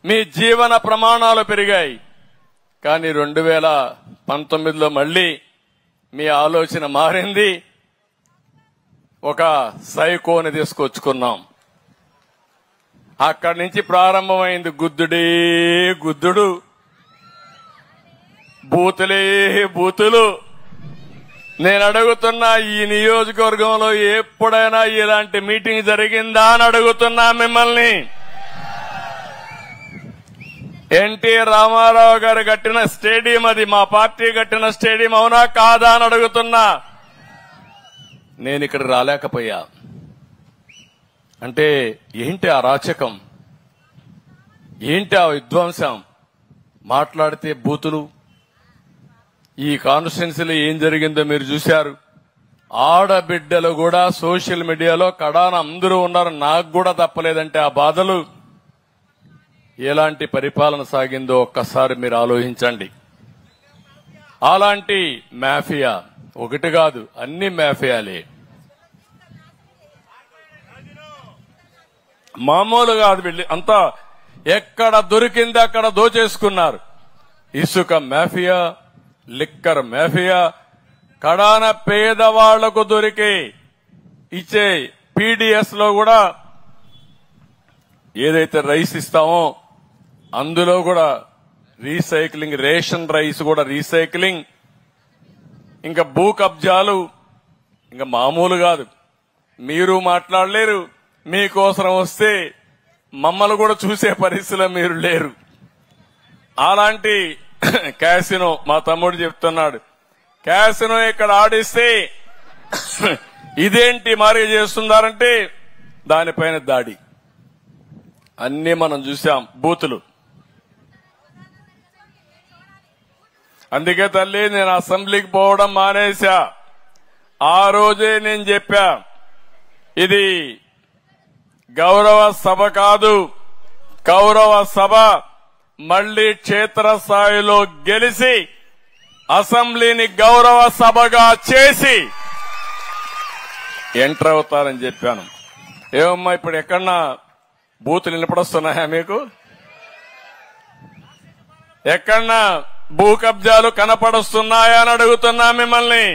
మీ జీవన ప్రమాణాలు పెరిగాయి కానీ రెండు వేల పంతొమ్మిదిలో మళ్ళీ మీ ఆలోచన మారింది ఒక సైకోని తీసుకొచ్చుకున్నాం అక్కడి నుంచి ప్రారంభమైంది గుద్దుడే గుద్దుడు బూతులే బూతులు నేను అడుగుతున్నా ఈ నియోజకవర్గంలో ఎప్పుడైనా ఇలాంటి మీటింగ్ జరిగిందా అని అడుగుతున్నా మిమ్మల్ని ఎన్టీ రామారావు గారు కట్టిన స్టేడియం అది మా పార్టీ కట్టిన స్టేడియం అవునా కాదా అని అడుగుతున్నా నేను ఇక్కడ రాలేకపోయా అంటే ఏంటి ఆ రాచకం ఏంటి ఆ విధ్వంసం మాట్లాడితే బూతులు ఈ కాన్స్టిట్యున్సీలో ఏం జరిగిందో మీరు చూశారు ఆడబిడ్డలు కూడా సోషల్ మీడియాలో కడాన అందరూ ఉన్నారు నాకు కూడా తప్పలేదంటే ఆ బాధలు ఎలాంటి పరిపాలన సాగిందో ఒక్కసారి మీరు ఆలోచించండి అలాంటి మాఫియా ఒకటి కాదు అన్ని మాఫియాలే మామూలు కాదు వీళ్ళు అంతా ఎక్కడ దొరికింది అక్కడ దోచేసుకున్నారు ఇసుక మాఫియా లిక్కర్ మాఫియా కడాన పేదవాళ్లకు దొరికే ఇచ్చే పీడిఎస్ లో కూడా ఏదైతే రైస్ ఇస్తామో అందులో కూడా రీసైక్లింగ్ రేషన్ రైస్ కూడా రీసైక్లింగ్ ఇంకా భూ కబ్జాలు ఇంకా మామూలు కాదు మీరు మాట్లాడలేరు మీకోసం వస్తే మమ్మల్ని కూడా చూసే పరిస్థితిలో మీరు లేరు అలాంటి క్యాసినో మా తమ్ముడు చెప్తున్నాడు క్యాసినో ఇక్కడ ఆడిస్తే ఇదేంటి మరి చేస్తున్నారంటే దానిపైన దాడి అన్ని మనం చూసాం బూతులు అందుకే తల్లి నేను అసెంబ్లీకి పోవడం మానేశా ఆ రోజే నేను చెప్పా ఇది గౌరవ సభ కాదు గౌరవ సభ మళ్లీ క్షేత్రస్థాయిలో గెలిచి అసెంబ్లీని గౌరవ సభగా చేసి ఎంటర్ అవుతారని చెప్పాను ఏమమ్మా ఇప్పుడు ఎక్కడన్నా బూతులు వినపడొస్తున్నాయా మీకు ఎక్కడన్నా భూ కబ్జాలు కనపడొస్తున్నాయా అని అడుగుతున్నా మిమ్మల్ని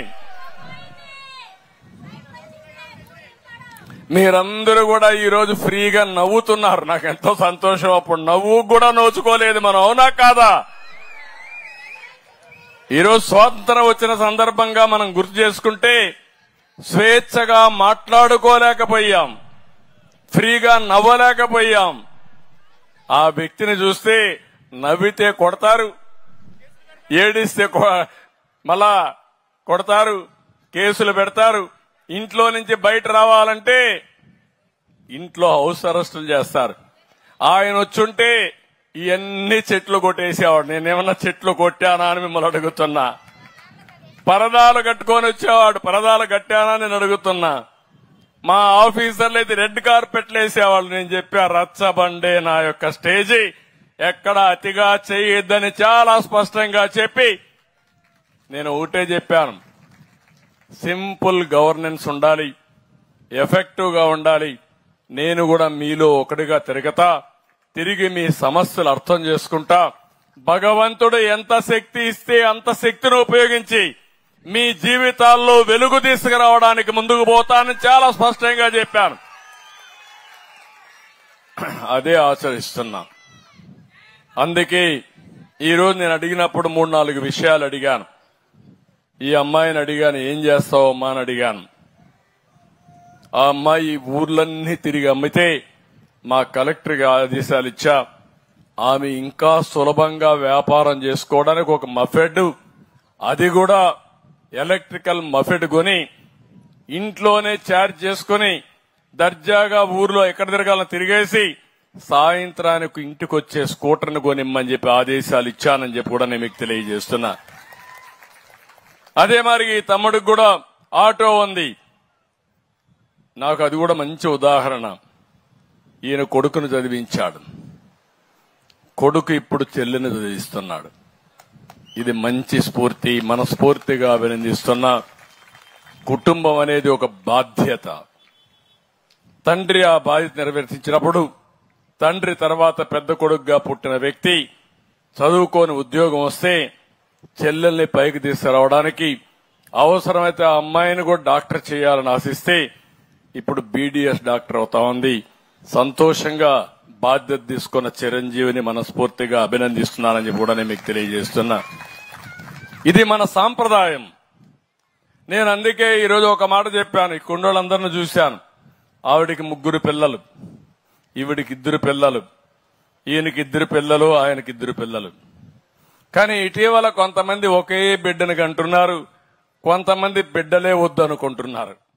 మీరందరూ కూడా ఈ రోజు ఫ్రీగా నవ్వుతున్నారు నాకు ఎంతో సంతోషం అప్పుడు నవ్వు కూడా నోచుకోలేదు మనం అవునా కాదా ఈరోజు స్వాతంత్రం వచ్చిన సందర్భంగా మనం గుర్తు చేసుకుంటే స్వేచ్ఛగా మాట్లాడుకోలేకపోయాం ఫ్రీగా నవ్వలేకపోయాం ఆ వ్యక్తిని చూస్తే నవ్వితే కొడతారు ఏడిస్తే కొ- మళ్ళా కొడతారు కేసులు పెడతారు ఇంట్లో నుంచి బయట రావాలంటే ఇంట్లో హౌస్ అరెస్టులు చేస్తారు ఆయన వచ్చుంటే ఇవన్నీ చెట్లు కొట్టేసేవాడు నేనేమన్నా చెట్లు కొట్టానా అని మిమ్మల్ని అడుగుతున్నా పరదాలు కట్టుకొని వచ్చేవాడు పరదాలు కట్టానా నేను అడుగుతున్నా మా ఆఫీసర్లు అయితే రెడ్ కార్పెట్లు వేసేవాళ్ళు నేను చెప్పా రచ్చబండే నా యొక్క స్టేజీ ఎక్కడ అతిగా చేయొద్దని చాలా స్పష్టంగా చెప్పి నేను ఒకటే చెప్పాను సింపుల్ గవర్నెన్స్ ఉండాలి ఎఫెక్టివ్ గా ఉండాలి నేను కూడా మీలో ఒకటిగా తిరగతా తిరిగి మీ సమస్యలు అర్థం చేసుకుంటా భగవంతుడు ఎంత శక్తి ఇస్తే అంత శక్తిని ఉపయోగించి మీ జీవితాల్లో వెలుగు తీసుకురావడానికి ముందుకు పోతానని చాలా స్పష్టంగా చెప్పాను అదే ఆచరిస్తున్నా అందుకే ఈ రోజు నేను అడిగినప్పుడు మూడు నాలుగు విషయాలు అడిగాను ఈ అమ్మాయిని అడిగాను ఏం చేస్తావు అమ్మా అని అడిగాను ఆ అమ్మాయి ఈ ఊర్లన్నీ తిరిగి అమ్మితే మా కలెక్టర్కి ఆదేశాలు ఇచ్చా ఆమె ఇంకా సులభంగా వ్యాపారం చేసుకోవడానికి ఒక మఫెడ్ అది కూడా ఎలక్ట్రికల్ మఫెడ్ కొని ఇంట్లోనే ఛార్జ్ చేసుకుని దర్జాగా ఊర్లో ఎక్కడ తిరగాలని తిరిగేసి సాయంత్రానికి ఇంటికి వచ్చే స్కూటర్ని కొనిమ్మని చెప్పి ఆదేశాలు ఇచ్చానని చెప్పి కూడా నేను మీకు తెలియజేస్తున్నా అదే మరి ఈ తమ్ముడికి కూడా ఆటో ఉంది నాకు అది కూడా మంచి ఉదాహరణ ఈయన కొడుకును చదివించాడు కొడుకు ఇప్పుడు చెల్లిని చదివిస్తున్నాడు ఇది మంచి స్ఫూర్తి మనస్ఫూర్తిగా అభినందిస్తున్న కుటుంబం అనేది ఒక బాధ్యత తండ్రి ఆ బాధ్యత నిర్వర్తించినప్పుడు తండ్రి తర్వాత పెద్ద కొడుకుగా పుట్టిన వ్యక్తి చదువుకోని ఉద్యోగం వస్తే చెల్లెల్ని పైకి తీసుకురావడానికి అవసరమైతే ఆ అమ్మాయిని కూడా డాక్టర్ చేయాలని ఆశిస్తే ఇప్పుడు బీడీఎస్ డాక్టర్ అవుతా ఉంది సంతోషంగా బాధ్యత తీసుకున్న చిరంజీవిని మనస్ఫూర్తిగా అభినందిస్తున్నానని చెప్పి కూడా నేను మీకు తెలియజేస్తున్నా ఇది మన సాంప్రదాయం నేను అందుకే ఈరోజు ఒక మాట చెప్పాను ఈ కుండోళ్ళందరిని చూశాను ఆవిడికి ముగ్గురు పిల్లలు ఈవిడికి ఇద్దరు పిల్లలు ఈయనకి ఇద్దరు పిల్లలు ఆయనకి ఇద్దరు పిల్లలు కానీ ఇటీవల కొంతమంది ఒకే బిడ్డని కంటున్నారు కొంతమంది బిడ్డలే వద్దు అనుకుంటున్నారు